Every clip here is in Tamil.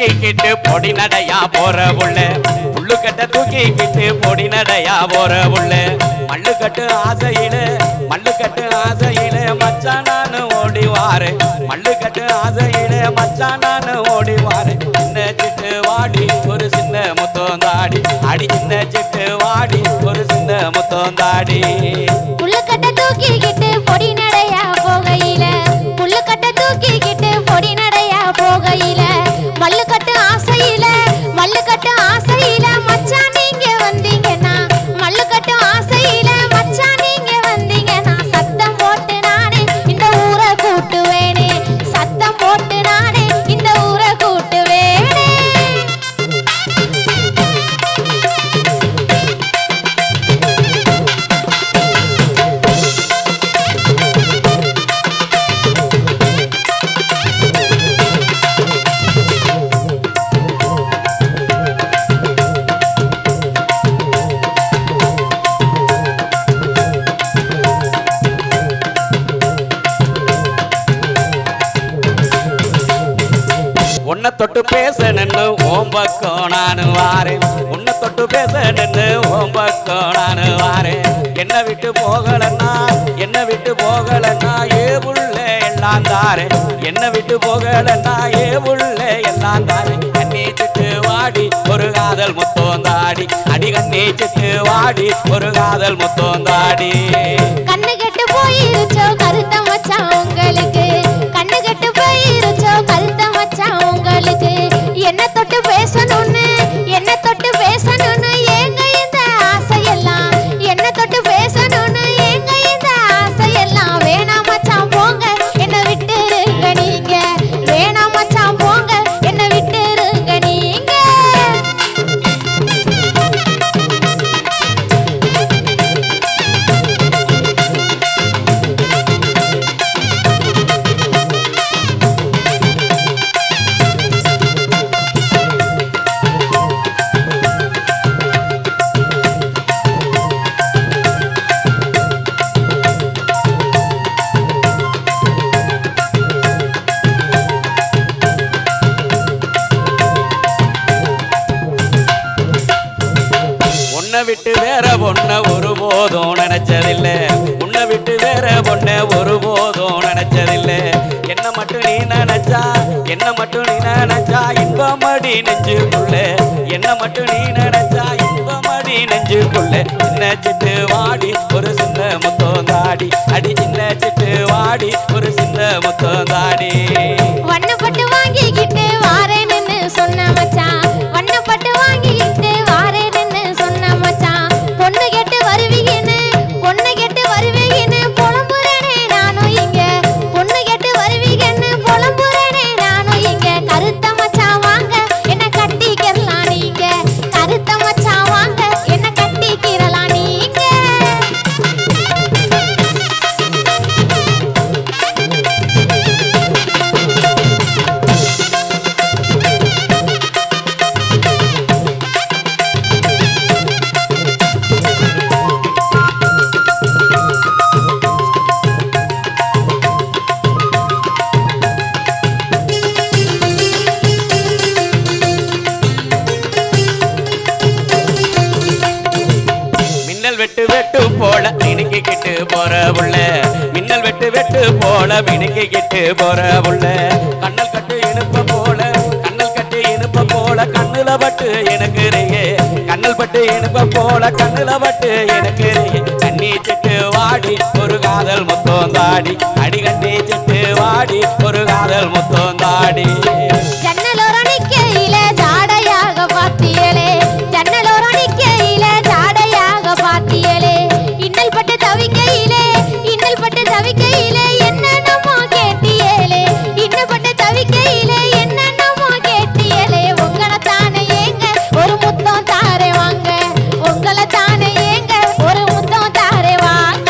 தூக்கிக்கிட்டு பொடி நடையா போற உள்ள புள்ளுக்கட்ட தூக்கிக்கிட்டு பொடி நடையா போற உள்ள மல்லுக்கட்டு ஆசையில மல்லுக்கட்டு ஆசையில மச்சான் நானு ஓடி வாரு மல்லுக்கட்டு ஆசையில மச்சான் நானு ஓடி வாரு சின்ன சிட்டு வாடி ஒரு சின்ன முத்தம் தாடி அடி சின்ன சிட்டு வாடி ஒரு சின்ன முத்தம் தாடி புல்லுக்கட்ட தூக்கிக்கிட்டு பொடி நடையா போகையில புல்லுக்கட்ட தூக்கிக்கிட்டு பொடி நடையா போகையில மல்லுக்கட்டு ஆசையில மல்லுக்கட்டு ஆசையில மச்சான் நீங்க வந்தீங்கன்னா மல்லுக்கட்டு ஆசையில மச்சான் நீங்க வந்தீங்கன்னா சத்தம் போட்டு நானே இந்த ஊரை கூட்டுவேனே சத்தம் போட்டு நானே இந்த ஊரை கூட்டுவேனே உன்னை தொட்டு பேச நின்னு ஓம் பக்கம் நானு வாரேன் உன்னை தொட்டு பேச நின்னு ஓம் பக்கம் நானு வாரேன் என்ன விட்டு போகலன்னா என்ன விட்டு போகலன்னா ஏ புள்ள எல்லாம் தாரே என்ன விட்டு போகலன்னா ஏ புள்ள எல்லாம் தாரே கண்ணே சிட்டு வாடி ஒரு காதல் முத்தம் தாடி அடி கண்ணே சிட்டு வாடி ஒரு காதல் முத்தம் தாடி கண்ணு கெட்டு போயிருச்சோ கருத்த மச்சான் உங்களுக்கு கண்ணு கெட்டு போயிருச்சோ கருத்த மச்சான் உங்களுக்கு என்ன தொட்டு பேசணும்னு என்ன தொட்டு பேசணும்னு ஏங்க இந்த ஆசையெல்லாம் என்ன தொட்டு பேசணும்னு ஏங்க இந்த ஆசையெல்லாம் வேணாம் மச்சான் போங்க என்ன விட்டு இருங்க நீங்க வேணாம் மச்சான் போங்க என்ன விட்டு இருங்க நீங்க உன்னை விட்டு வேற பொண்ண ஒருபோதும் நினைச்சதில்ல உன்னை விட்டு வேற பொண்ண ஒருபோதும் நினைச்சதில்ல என்ன மட்டும் நீ நினைச்சா என்ன மட்டும் நீ நினைச்சா இன்பமடி நெஞ்சுக்குள்ள என்ன மட்டும் நீ நினைச்சா இன்பமடி நெஞ்சுக்குள்ள சின்ன சிட்டு வாடி ஒரு சின்ன முத்தம் தாடி அடி சின்ன சிட்டு வாடி ஒரு சின்ன முத்தம் தாடி வண்ணப்பட்டு வாங்கிக்கிட்டு வாரேன்னு சொன்ன மச்சான் வண்ணப்பட்டு வாங்கிக்கிட்டு வாரேன்னு சொன்ன மச்சான் பொண்ணு கேட்டு வருவீங்கன்னு பொண்ணு கேட்டு வருவீங்கன்னு புலம்புறேனே நானும் இங்க பொண்ணு கேட்டு வருவீங்கன்னு புலம்புறேனே நானும் இங்க கருத்த மச்சான் வாங்க என்ன கட்டிக்கிறலாம் நீங்க கருத்த மச்சான் வாங்க என்ன கட்டிக்கிறலாம் நீங்க மின்னல் வெட்டு வெட்டு போல மினுக்கிக்கிட்டு போற புள்ள மின்னல் வெட்டு வெட்டு போல மினுக்கிக்கிட்டு போற புள்ள கண்ணல் கட்டு இனுப்ப போல கண்ணல் கட்டு இனுப்ப போல கண்ணுல பட்டு எனக்கு கண்ணல் பட்டு இனுப்ப போல கண்ணுல பட்டு எனக்கு கண்ணி செட்டு வாடி ஒரு காதல் மொத்தம் தாடி அடி கண்ணி செட்டு வாடி ஒரு காதல் மொத்தம் தாடி ஜன்னலோரம் நிக்கையில ஜாடையாக பாத்தியலே ஜன்னலோரம் நிக்கையில ஜாடையாக பாத்தியலே இன்னல் பட்டு தவிக்கையிலே இன்னல் பட்டு தவிக்கையிலே என்னென்னமோ கேட்டியலே இன்னல் பட்டு தவிக்கையிலே என்னென்னமோ கேட்டியலே உங்களை தானே ஏங்க ஒரு முத்தம் தாரே வாங்க உங்களை தானே ஏங்க ஒரு முத்தம் தாரே வாங்க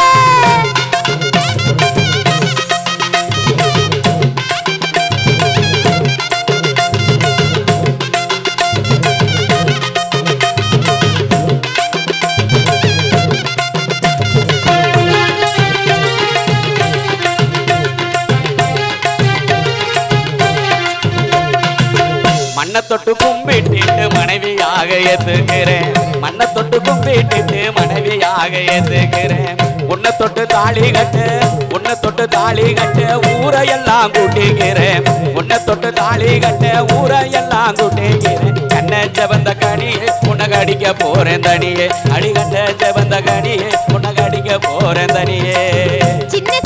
மண்ணை தொட்டு கும்பிட்டு மனைவியாக ஏத்துக்கிறேன் மண்ணை தொட்டு கும்பிட்டு மனைவியாக ஏத்துக்கிறேன் உன்னை தொட்டு தாலி கட்டு உன்னை தொட்டு தாலி கட்டு ஊரையெல்லாம் கூட்டிக்கிறேன் உன்னை தொட்டு தாலி கட்டு ஊரையெல்லாம் கூட்டிக்கிறேன் கண்ண செவந்த கனியே உனக்கு அடிக்க போறேன் தனியே அடிகண்ட செவந்த கனியே உனக்கு அடிக்க போறேன் தனியே சின்ன